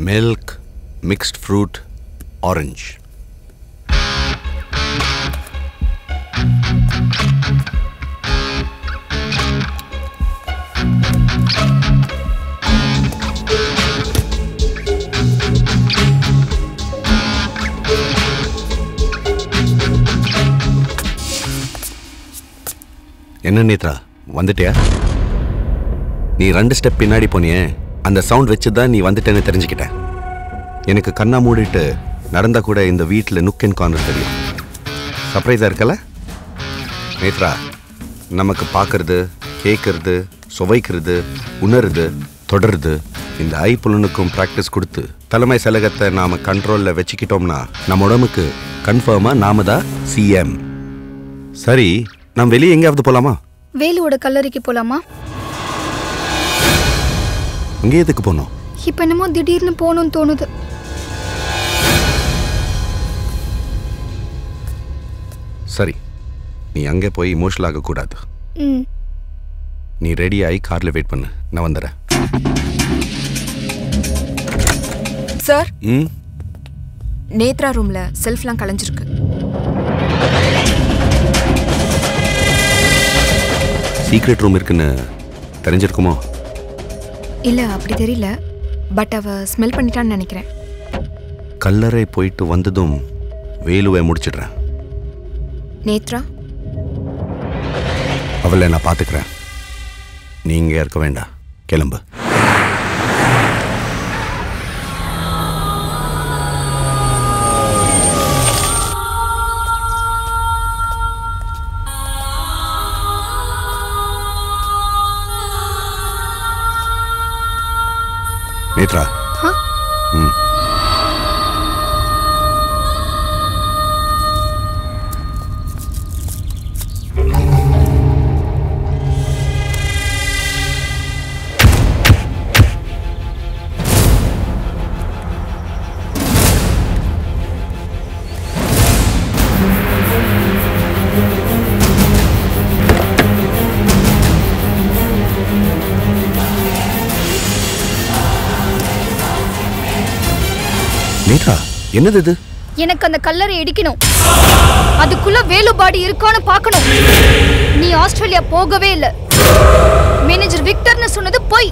milk, mixed fruit, orange. என்ன நேத்ரா வந்துட்டியா நீ ரெண்டு ஸ்டெப் பின்னாடி போனியே அந்த சவுண்ட் வச்சு தான் நீ வந்துட்டேன்னு தெரிஞ்சுக்கிட்டேன் எனக்கு கண்ணா மூடிட்டு நடந்தா கூட இந்த வீட்டில் நுக் அண்ட் கார்னர் தெரியும் சர்ப்ரைஸாக இருக்கல நேத்ரா நமக்கு பார்க்கறது கேட்கறது சுவைக்கிறது உணருது தொடருது இந்த ஐ புலனுக்கும் ப்ராக்டிஸ் கொடுத்து தலைமை சலகத்தை நாம கண்ட்ரோல்ல வச்சுக்கிட்டோம்னா நம்ம உடம்புக்கு கன்ஃபார்மா நாம தான் சிஎம் சரி நாம் வெளியே எங்கேயாவது போலாமா வேலுவோட கல்லறைக்கு போலாமா அங்கே எதுக்கு போனோம் இப்ப என்னமோ திடீர்னு போகணும்னு தோணுது சரி நீ அங்கே போய் இமோஷனல் ஆகக்கூடாது ம் நீ ரெடி ஆகி காரில் வெயிட் பண்ணு நான் வந்துடுறேன் சார் ம் நேத்ரா ரூம்ல செல்ஃப்லாம் கலைஞ்சிருக்கு சீக்ரெட் ரூம் இருக்குன்னு தெரிஞ்சிருக்குமோ இல்ல அப்படி தெரியல பட் அவ ஸ்மெல் பண்ணிட்டான்னு நினைக்கிறேன் கல்லறை போயிட்டு வந்ததும் வேலுவை முடிச்சிடுறேன் நேத்ரா அவளை நான் பார்த்துக்கிறேன் நீங்க இருக்க வேண்டாம் கிளம்பு நேத்ரா ஆ? ம் நேத்ரா என்னது இது எனக்கு அந்த கல்லறை இடிக்கணும் அதுக்குள்ள வேலு பாடி இருக்கான்னு பார்க்கணும் நீ ஆஸ்திரேலியா போகவே இல்ல மேனேஜர் விக்டர்னு சொன்னது பொய்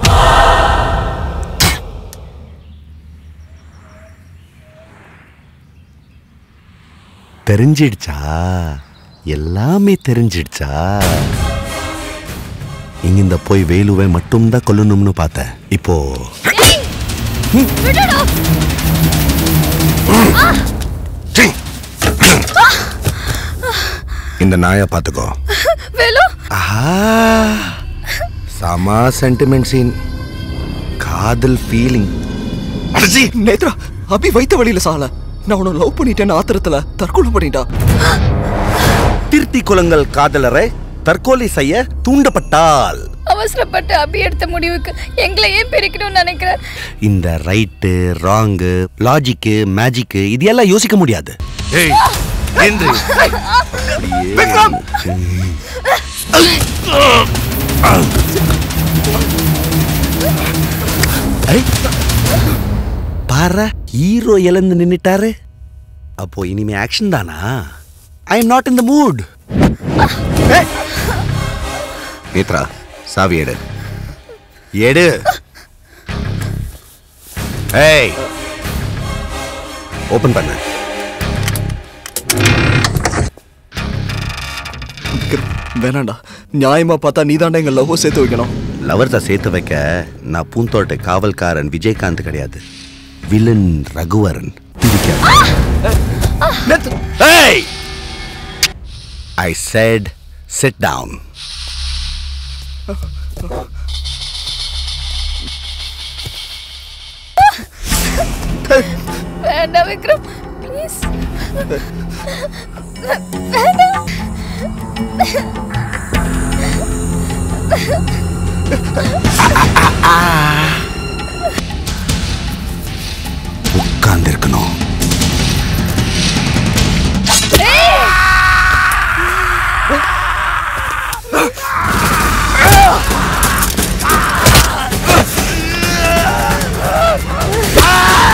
தெரிஞ்சிடுச்சா எல்லாமே தெரிஞ்சிடுச்சா இங்கிருந்த போய் வேலுவை மட்டும்தான் கொல்லணும்னு பார்த்தேன் இப்போ விடுடா சீ! இந்த நாயை பார்த்துக்கோ வேலு ஆஹா சமா சென்டிமெண்ட் சீன் காதல் ஃபீலிங் அடஜி நேத்ரா அபி வைத்த வழியில சால நான் உன்னை லவ் பண்ணிட்டேன்னு ஆத்திரத்துல தற்கொலை பண்ணிட்டா திருத்தி குலங்கள் காதலரை தற்கொலை செய்ய தூண்டப்பட்டால் அவசரப்பட்டு அபி எடுத்த முடிவுக்கு எங்களை ஏன் பிரிக்கணும்னு நினைக்கிறேன் இந்த ரைட்டு ராங்கு லாஜிக்கு மேஜிக்கு இது எல்லாம் யோசிக்க முடியாது விக்ரம் பாரு ஹீரோ இழந்து நின்னுட்டாரு அப்போ இனிமே ஆக்ஷன் தானா I am not in the mood Nethra சாவி எடு எடு ஏய் ஓபன் பண்ணு வேணாண்டா நியாயமா பார்த்தா நீதாண்டா எங்க லவ் சேர்த்து வைக்கணும் லவர்ஸை சேர்த்து வைக்க நான் பூந்தோட்ட காவல்காரன் விஜயகாந்த் கிடையாது villain Raghuvaran Hey! I said sit down. வேண்டாம் விக்ரம் ப்ளீஸ் உட்கார்ந்திருக்கணும் ஆ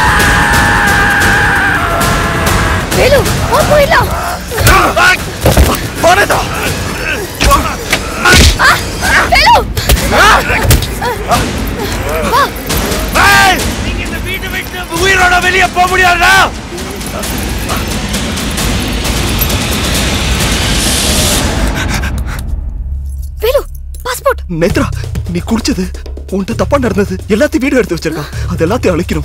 வானேதா நீங்க இந்த வீட்டை விட்டு உயிரோட வெளியே போக முடியாதுடா வேலு பாஸ்போர்ட் நேத்ரா நீ குடிச்சது உன்கிட்ட தப்பா நடந்தது எல்லாத்தையும் வீடியோ எடுத்து வச்சிருக்கான் அது எல்லாத்தையும் அழிக்கணும்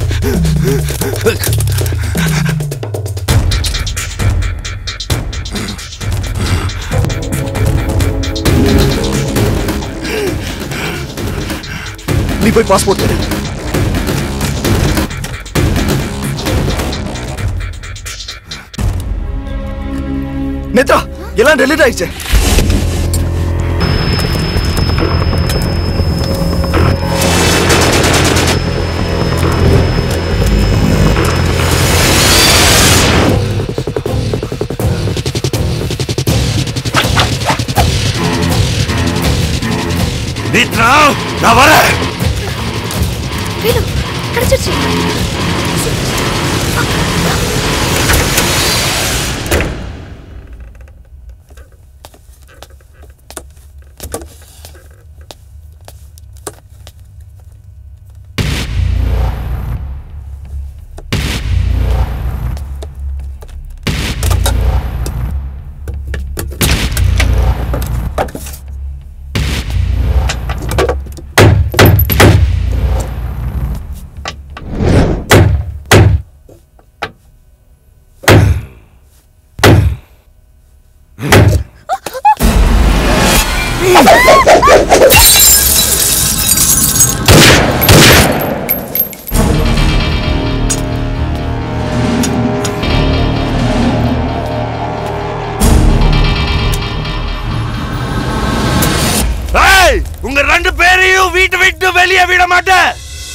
நீ போய் பாஸ்போர்ட் எடு நேத்ரா எல்லாம் டெலிட் ஆயிடுச்சு மித்ரா நான் வரேன் வேலு கிடைச்சிருச்சு ஏய் உங்க ரெண்டு பேரையும் வீட்டை விட்டு வெளியே விட மாட்டேன்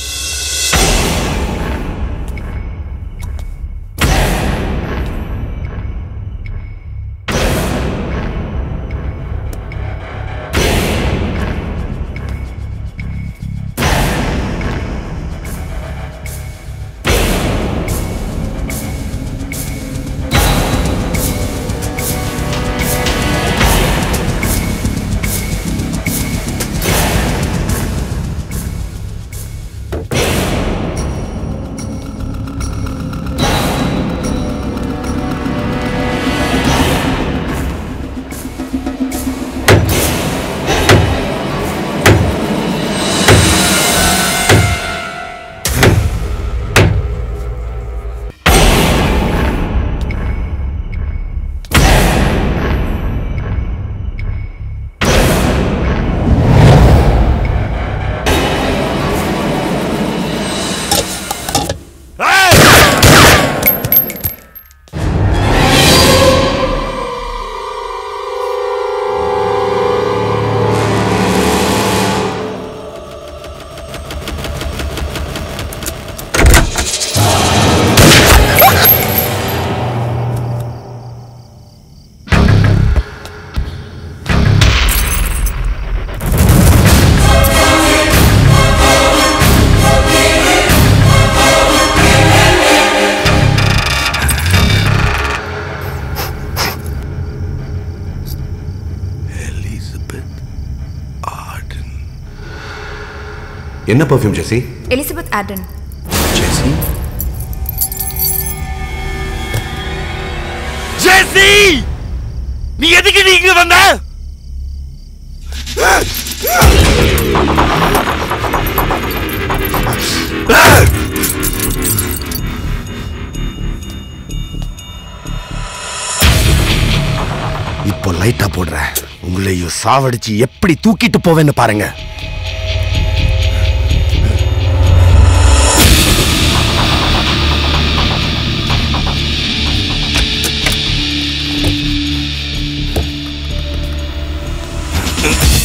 என்ன perfume Jessie Elizabeth Arden Jessie Jessie நீ எதுக்கு நீ இங்க வந்த இப்போ லைட்டா போடுறேன் உங்களையும் சாவடிச்சு எப்படி தூக்கிட்டு போவேன்னு பாருங்க ஏய்